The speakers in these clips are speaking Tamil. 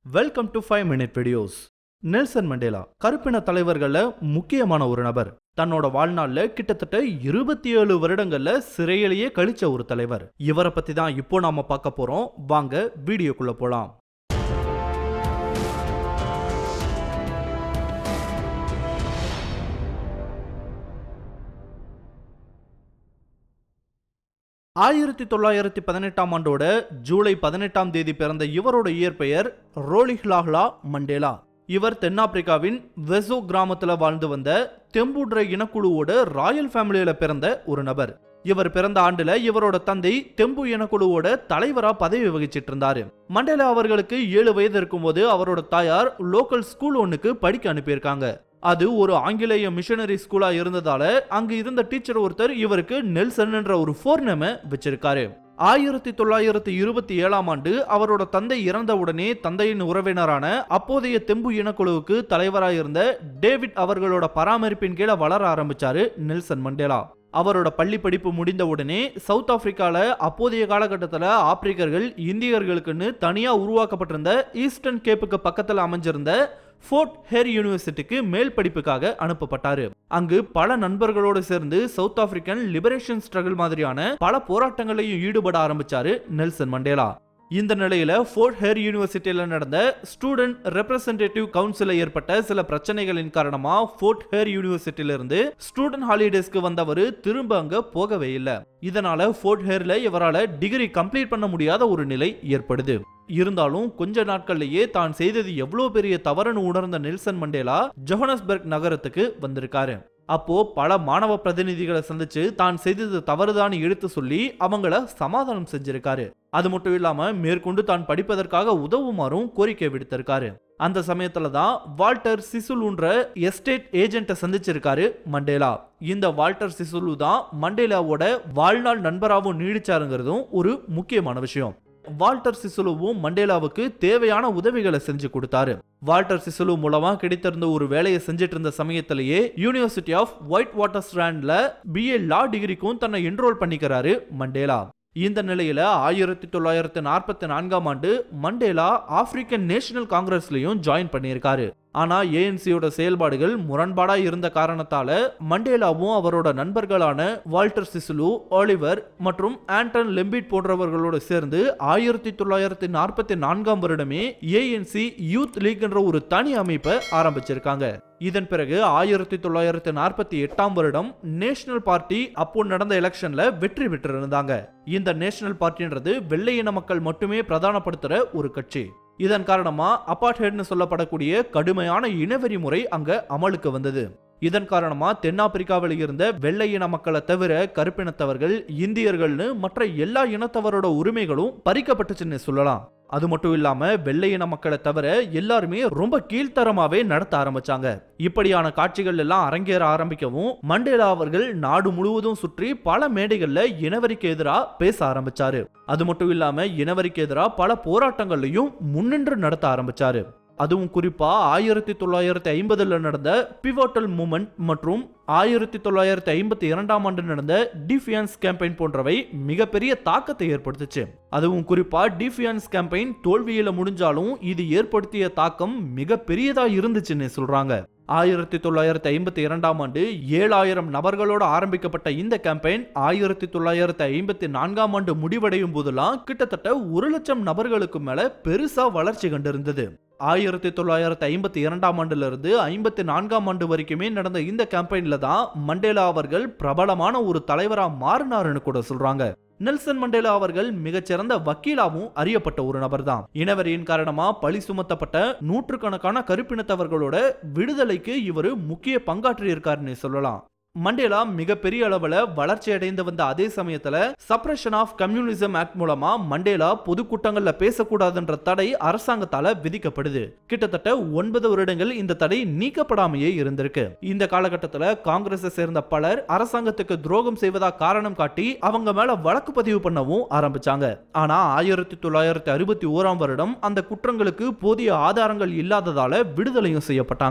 welcome to five minute videos Nelson Mandela கருப்பின தலைவர்கள்ல முக்கியமான ஒரு நபர் தன்னோட வாழ்நாள்ல கிட்டத்தட்ட இருபத்தி ஏழு வருடங்கள்ல சிறையிலேயே கழிச்ச ஒரு தலைவர் இவரை பத்தி தான் இப்போ நாம பார்க்க போறோம் வாங்க வீடியோக்குள்ள போலாம் ஆயிரத்தி தொள்ளாயிரத்தி பதினெட்டாம் ஆண்டோட ஜூலை பதினெட்டாம் தேதி பிறந்த இவரோட இயற்பெயர் ரோலிஹ்லாஹ்லா மண்டேலா இவர் தென்னாப்பிரிக்காவின் வெசோ கிராமத்துல வாழ்ந்து வந்த தெம்புட்ர இனக்குழுவோட ராயல் ஃபேமிலியில பிறந்த ஒரு நபர் இவர் பிறந்த ஆண்டுல இவரோட தந்தை தெம்பு இனக்குழுவோட தலைவரா பதவி வகிச்சிட்டு இருந்தாரு மண்டேலா அவர்களுக்கு ஏழு வயது இருக்கும்போது அவரோட தாயார் லோக்கல் ஸ்கூல் ஒன்னுக்கு படிக்க அனுப்பியிருக்காங்க அது ஒரு ஆங்கிலேய மிஷனரி ஸ்கூலா இருந்ததால அங்கு இருந்த டீச்சர் ஒருத்தர் இவருக்கு நெல்சன் என்ற ஒரு ஃபோர் நேம வச்சிருக்காரு ஆயிரத்தி தொள்ளாயிரத்தி இருபத்தி ஏழாம் ஆண்டு அவரோட தந்தை இறந்தவுடனே தந்தையின் உறவினரான அப்போதைய தெம்பு இனக்குழுவுக்கு தலைவராக இருந்த டேவிட் அவர்களோட பராமரிப்பின் கீழே வளர ஆரம்பிச்சாரு நெல்சன் மண்டேலா அவரோட பள்ளி படிப்பு முடிந்த உடனே சவுத் ஆப்பிரிக்கால அப்போதைய காலகட்டத்தில் ஆப்பிரிக்கர்கள் இந்தியர்களுக்குன்னு தனியா உருவாக்கப்பட்டிருந்த ஈஸ்டர்ன் கேப்புக்கு பக்கத்தில் அமைஞ்சிருந்த ஃபோர்ட் ஹேர் யூனிவர்சிட்டிக்கு மேல் படிப்புக்காக அனுப்பப்பட்டாரு அங்கு பல நண்பர்களோடு சேர்ந்து சவுத் ஆப்பிரிக்கன் லிபரேஷன் ஸ்ட்ரகிள் மாதிரியான பல போராட்டங்களையும் ஈடுபட ஆரம்பிச்சாரு நெல்சன் மண்டேலா இந்த நிலையில ஃபோர்ட் ஹேர் யூனிவர்சிட்டியில நடந்த ஸ்டூடெண்ட் ரெப்ரசன்டேட்டிவ் கவுன்சில ஏற்பட்ட சில பிரச்சனைகளின் காரணமா ஃபோர்ட் ஹேர் யூனிவர்சிட்டியில இருந்து ஸ்டூடெண்ட் ஹாலிடேஸ்க்கு வந்தவர் திரும்ப அங்க போகவே இல்லை இதனால ஃபோர்ட் ஹேர்ல இவரால டிகிரி கம்ப்ளீட் பண்ண முடியாத ஒரு நிலை ஏற்படுது இருந்தாலும் கொஞ்ச நாட்கள்லயே தான் செய்தது எவ்வளவு பெரிய தவறுன்னு உணர்ந்த நெல்சன் மண்டேலா ஜோஹனஸ்பர்க் நகரத்துக்கு வந்திருக்காரு அப்போ பல மாணவ பிரதிநிதிகளை சந்திச்சு தான் செய்தது தவறுதான் எடுத்து சொல்லி அவங்கள சமாதானம் செஞ்சிருக்காரு அது மட்டும் இல்லாம மேற்கொண்டு தான் படிப்பதற்காக உதவுமாறும் கோரிக்கை விடுத்திருக்காரு அந்த சமயத்துல தான் வால்டர் சிசுலுன்ற எஸ்டேட் ஏஜென்ட்டை சந்திச்சிருக்காரு மண்டேலா இந்த வால்டர் சிசுலு தான் மண்டேலாவோட வாழ்நாள் நண்பராகவும் நீடிச்சாருங்கிறதும் ஒரு முக்கியமான விஷயம் வால்டர் சிசுலுவும் மண்டேலாவுக்கு தேவையான உதவிகளை செஞ்சு கொடுத்தாரு வால்டர் சிசுலு மூலமா கிடைத்திருந்த ஒரு வேலையை செஞ்சுட்டு இருந்த சமயத்திலேயே யூனிவர்சிட்டி ஆஃப் ஒயிட் வாட்டர் ஸ்ட்ராண்ட்ல பிஏ லா டிகிரிக்கும் தன்னை என்ரோல் பண்ணிக்கிறாரு மண்டேலா இந்த நிலையில ஆயிரத்தி தொள்ளாயிரத்தி நாற்பத்தி நான்காம் ஆண்டு மண்டேலா ஆப்பிரிக்கன் நேஷனல் காங்கிரஸ்லயும் ஜாயின் பண்ணியிருக்காரு ஆனா ஏஎன்சியோட செயல்பாடுகள் முரண்பாடா இருந்த காரணத்தால மண்டேலாவும் அவரோட நண்பர்களான வால்டர் சிசுலு ஆலிவர் மற்றும் ஆண்டன் லெம்பிட் போன்றவர்களோடு சேர்ந்து ஆயிரத்தி தொள்ளாயிரத்தி நாற்பத்தி நான்காம் வருடமே ஏஎன்சி யூத் லீக் என்ற ஒரு தனி அமைப்பை ஆரம்பிச்சிருக்காங்க இதன் பிறகு ஆயிரத்தி தொள்ளாயிரத்தி நாற்பத்தி எட்டாம் வருடம் நேஷனல் பார்ட்டி அப்போ நடந்த எலெக்ஷன்ல வெற்றி பெற்றிருந்தாங்க இந்த நேஷனல் பார்ட்டின்றது வெள்ளை இன மக்கள் மட்டுமே பிரதானப்படுத்துற ஒரு கட்சி இதன் காரணமா அபார்ட்ஹெட்னு சொல்லப்படக்கூடிய கடுமையான இனவெறி முறை அங்க அமலுக்கு வந்தது இதன் காரணமா தென்னாப்பிரிக்காவில் இருந்த வெள்ளை இன மக்களை தவிர கருப்பினத்தவர்கள் இந்தியர்கள்னு மற்ற எல்லா இனத்தவரோட உரிமைகளும் பறிக்கப்பட்டுச்சுன்னு சொல்லலாம் அது மட்டும் இல்லாம வெள்ளை இன மக்களை தவிர எல்லாருமே ரொம்ப கீழ்த்தரமாவே நடத்த ஆரம்பிச்சாங்க இப்படியான காட்சிகள் எல்லாம் அரங்கேற ஆரம்பிக்கவும் மண்டேலா அவர்கள் நாடு முழுவதும் சுற்றி பல மேடைகள்ல இனவரிக்கு எதிராக பேச ஆரம்பிச்சாரு அது மட்டும் இல்லாம இனவரிக்கு எதிராக பல போராட்டங்களையும் முன்னின்று நடத்த ஆரம்பிச்சாரு அதுவும் குறிப்பா ஆயிரத்தி தொள்ளாயிரத்தி ஐம்பதுல நடந்த பிவோட்டல் மூமெண்ட் மற்றும் ஆயிரத்தி தொள்ளாயிரத்தி ஐம்பத்தி இரண்டாம் ஆண்டு நடந்த டிஃபியன்ஸ் கேம்பெயின் போன்றவை மிகப்பெரிய தாக்கத்தை ஏற்படுத்துச்சு அதுவும் குறிப்பா டிஃபியன்ஸ் கேம்பெயின் தோல்வியில முடிஞ்சாலும் இது ஏற்படுத்திய தாக்கம் மிக பெரியதா இருந்துச்சுன்னு சொல்றாங்க ஆயிரத்தி தொள்ளாயிரத்தி ஐம்பத்தி இரண்டாம் ஆண்டு ஏழாயிரம் நபர்களோடு ஆரம்பிக்கப்பட்ட இந்த கேம்பெயின் ஆயிரத்தி தொள்ளாயிரத்தி ஐம்பத்தி நான்காம் ஆண்டு முடிவடையும் போதெல்லாம் கிட்டத்தட்ட ஒரு லட்சம் நபர்களுக்கு மேல பெருசா வளர்ச்சி கண்டிருந்தது ஆயிரத்தி தொள்ளாயிரத்தி ஐம்பத்தி இரண்டாம் ஆண்டுல இருந்து ஐம்பத்தி நான்காம் ஆண்டு வரைக்குமே நடந்த இந்த கேம்பெயின்ல தான் மண்டேலா அவர்கள் பிரபலமான ஒரு தலைவரா மாறினாருன்னு கூட சொல்றாங்க நெல்சன் மண்டேலா அவர்கள் மிகச்சிறந்த வக்கீலாவும் அறியப்பட்ட ஒரு நபர் தான் இனவரியின் காரணமா பழி சுமத்தப்பட்ட நூற்றுக்கணக்கான கருப்பினத்தவர்களோட விடுதலைக்கு இவர் முக்கிய பங்காற்றி இருக்காருன்னு சொல்லலாம் மண்டேலா மிகப்பெரிய அளவுல வளர்ச்சி அடைந்து வந்த அதே சமயத்துல சப்ரஷன் ஆஃப் கம்யூனிசம் ஆக்ட் மூலமா மண்டேலா பொதுக்கூட்டங்கள்ல பேசக்கூடாதுன்ற தடை அரசாங்கத்தால விதிக்கப்படுது கிட்டத்தட்ட ஒன்பது வருடங்கள் இந்த தடை நீக்கப்படாமையே இருந்திருக்கு இந்த காலகட்டத்துல காங்கிரஸை சேர்ந்த பலர் அரசாங்கத்துக்கு துரோகம் செய்வதா காரணம் காட்டி அவங்க மேல வழக்கு பதிவு பண்ணவும் ஆரம்பிச்சாங்க ஆனா ஆயிரத்தி தொள்ளாயிரத்தி அறுபத்தி ஓராம் வருடம் அந்த குற்றங்களுக்கு போதிய ஆதாரங்கள் இல்லாததால விடுதலையும் செய்யப்பட்டாங்க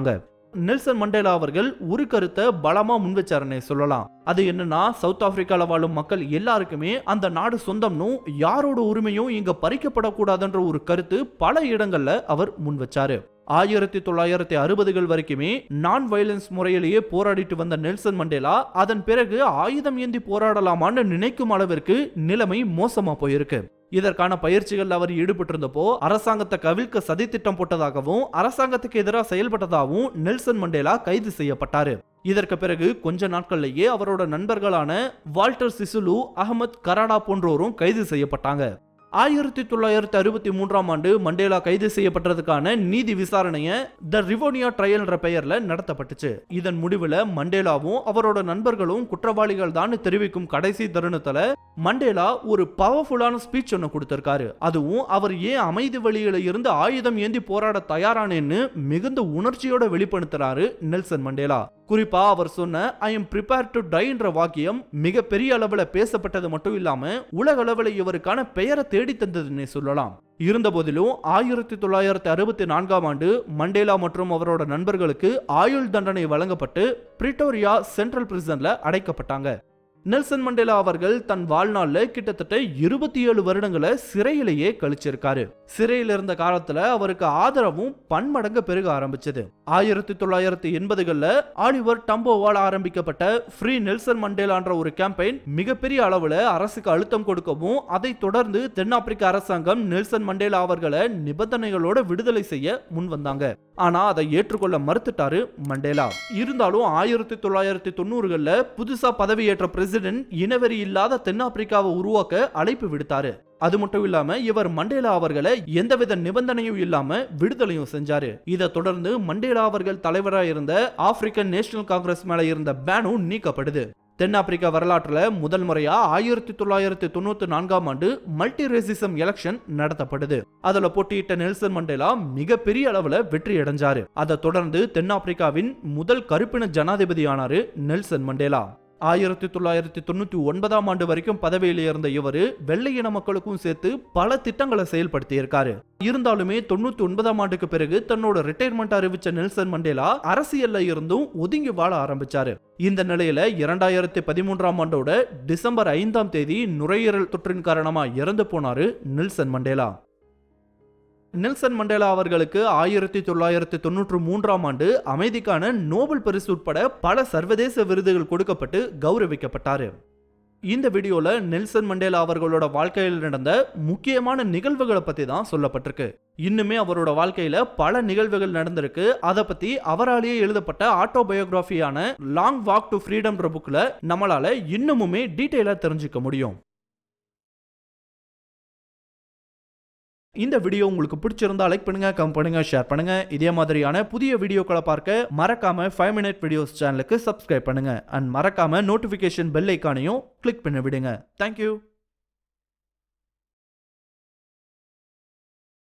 நெல்சன் மண்டேலா அவர்கள் ஒரு கருத்தை பலமா முன்வச்சாருன்னே சொல்லலாம் அது என்னன்னா சவுத் ஆப்பிரிக்கால வாழும் மக்கள் எல்லாருக்குமே அந்த நாடு சொந்தம்னும் யாரோட உரிமையும் இங்க பறிக்கப்படக்கூடாதுன்ற ஒரு கருத்து பல இடங்கள்ல அவர் முன் வச்சாரு ஆயிரத்தி தொள்ளாயிரத்தி அறுபதுகள் வரைக்குமே நான் வயலன்ஸ் முறையிலேயே போராடிட்டு வந்த நெல்சன் மண்டேலா அதன் பிறகு ஆயுதம் ஏந்தி போராடலாமான்னு நினைக்கும் அளவிற்கு நிலைமை மோசமா போயிருக்கு இதற்கான பயிற்சிகள் அவர் ஈடுபட்டிருந்தப்போ அரசாங்கத்தை கவிழ்க்க சதி திட்டம் போட்டதாகவும் அரசாங்கத்துக்கு எதிராக செயல்பட்டதாகவும் நெல்சன் மண்டேலா கைது செய்யப்பட்டாரு இதற்கு பிறகு கொஞ்ச நாட்கள்லயே அவரோட நண்பர்களான வால்டர் சிசுலு அகமத் கராடா போன்றோரும் கைது செய்யப்பட்டாங்க ஆயிரத்தி தொள்ளாயிரத்தி அறுபத்தி மூன்றாம் ஆண்டு மண்டேலா கைது செய்யப்பட்டதுக்கான நீதி விசாரணைய த ரிவோனியா ட்ரையல்ன்ற பெயர்ல நடத்தப்பட்டுச்சு இதன் முடிவுல மண்டேலாவும் அவரோட நண்பர்களும் குற்றவாளிகள் தான் தெரிவிக்கும் கடைசி தருணத்துல மண்டேலா ஒரு பவர்ஃபுல்லான ஸ்பீச் ஒன்று கொடுத்திருக்காரு அதுவும் அவர் ஏன் அமைதி வழியில இருந்து ஆயுதம் ஏந்தி போராட தயாரானேன்னு மிகுந்த உணர்ச்சியோட வெளிப்படுத்துறாரு நெல்சன் மண்டேலா குறிப்பா அவர் சொன்ன ஐ எம் ப்ரிப்பேர் டு டைன்ற வாக்கியம் மிக பெரிய அளவுல பேசப்பட்டது மட்டும் இல்லாம உலக அளவுல இவருக்கான பெயரை தேடி தந்ததுன்னே சொல்லலாம் இருந்த போதிலும் ஆயிரத்தி தொள்ளாயிரத்தி அறுபத்தி நான்காம் ஆண்டு மண்டேலா மற்றும் அவரோட நண்பர்களுக்கு ஆயுள் தண்டனை வழங்கப்பட்டு பிரிட்டோரியா சென்ட்ரல் பிரிசன்ல அடைக்கப்பட்டாங்க நெல்சன் மண்டேலா அவர்கள் தன் வாழ்நாள்ல கிட்டத்தட்ட இருபத்தி ஏழு வருடங்களை சிறையிலேயே கழிச்சிருக்காரு சிறையில் இருந்த காலத்துல அவருக்கு ஆதரவும் பன்மடங்கு பெருக ஆரம்பிச்சது ஆயிரத்தி தொள்ளாயிரத்தி எண்பதுகள்ல ஆலிவர் டம்போவால் ஆரம்பிக்கப்பட்ட ஃப்ரீ நெல்சன் மண்டேலான்ற ஒரு கேம்பெயின் மிகப்பெரிய அளவுல அரசுக்கு அழுத்தம் கொடுக்கவும் அதை தொடர்ந்து தென்னாப்பிரிக்க அரசாங்கம் நெல்சன் மண்டேலா அவர்களை நிபந்தனைகளோட விடுதலை செய்ய முன் வந்தாங்க ஆனா அதை ஏற்றுக்கொள்ள மறுத்துட்டாரு மண்டேலா இருந்தாலும் ஆயிரத்தி தொள்ளாயிரத்தி தொண்ணூறுகள்ல புதுசா பதவியேற்ற பிரசிடென்ட் இனவெறி இல்லாத தென்னாப்பிரிக்காவை உருவாக்க அழைப்பு விடுத்தாரு அது மட்டும் இல்லாம இவர் மண்டேலா அவர்களை எந்தவித நிபந்தனையும் இல்லாம விடுதலையும் செஞ்சாரு இதை தொடர்ந்து மண்டேலா அவர்கள் தலைவராக இருந்த ஆப்பிரிக்கன் நேஷனல் காங்கிரஸ் மேல இருந்த பேனும் நீக்கப்படுது தென்னாப்பிரிக்கா வரலாற்றுல முதல் முறையா ஆயிரத்தி தொள்ளாயிரத்தி தொண்ணூத்தி நான்காம் ஆண்டு மல்டி ரேசிசம் எலெக்ஷன் நடத்தப்படுது அதுல போட்டியிட்ட நெல்சன் மண்டேலா மிகப்பெரிய அளவுல வெற்றி அடைஞ்சாரு அதை தொடர்ந்து தென்னாப்பிரிக்காவின் முதல் கருப்பின ஜனாதிபதி ஆனாரு நெல்சன் மண்டேலா ஆயிரத்தி தொள்ளாயிரத்தி தொண்ணூத்தி ஒன்பதாம் ஆண்டு வரைக்கும் பதவியில் இருந்த இவரு வெள்ளை இன மக்களுக்கும் சேர்த்து பல திட்டங்களை செயல்படுத்தி இருக்காரு இருந்தாலுமே தொண்ணூத்தி ஒன்பதாம் ஆண்டுக்கு பிறகு தன்னோட ரிட்டையர்மெண்ட் அறிவிச்ச நெல்சன் மண்டேலா அரசியல்ல இருந்தும் ஒதுங்கி வாழ ஆரம்பிச்சாரு இந்த நிலையில இரண்டாயிரத்தி பதிமூன்றாம் ஆண்டோட டிசம்பர் ஐந்தாம் தேதி நுரையீரல் தொற்றின் காரணமா இறந்து போனாரு நெல்சன் மண்டேலா நெல்சன் மண்டேலா அவர்களுக்கு ஆயிரத்தி தொள்ளாயிரத்தி தொண்ணூற்று மூன்றாம் ஆண்டு அமைதிக்கான நோபல் பரிசு உட்பட பல சர்வதேச விருதுகள் கொடுக்கப்பட்டு கௌரவிக்கப்பட்டாரு இந்த வீடியோல நெல்சன் மண்டேலா அவர்களோட வாழ்க்கையில் நடந்த முக்கியமான நிகழ்வுகளை பத்தி தான் சொல்லப்பட்டிருக்கு இன்னுமே அவரோட வாழ்க்கையில பல நிகழ்வுகள் நடந்திருக்கு அதை பத்தி அவராலேயே எழுதப்பட்ட ஆட்டோபயோகிராஃபியான லாங் வாக் டு ஃப்ரீடம்ன்ற புக்ல நம்மளால இன்னமுமே டீட்டெயிலா தெரிஞ்சுக்க முடியும் இந்த வீடியோ உங்களுக்கு பிடிச்சிருந்தா லைக் பண்ணுங்க கம் பண்ணுங்க ஷேர் பண்ணுங்க இதே மாதிரியான புதிய வீடியோக்களை பார்க்க மறக்காம ஃபைவ் மினிட் வீடியோஸ் சேனலுக்கு சப்ஸ்கிரைப் பண்ணுங்க அண்ட் மறக்காம நோட்டிபிகேஷன் பெல் ஐக்கானையும் கிளிக் பண்ணி விடுங்க தேங்க்யூ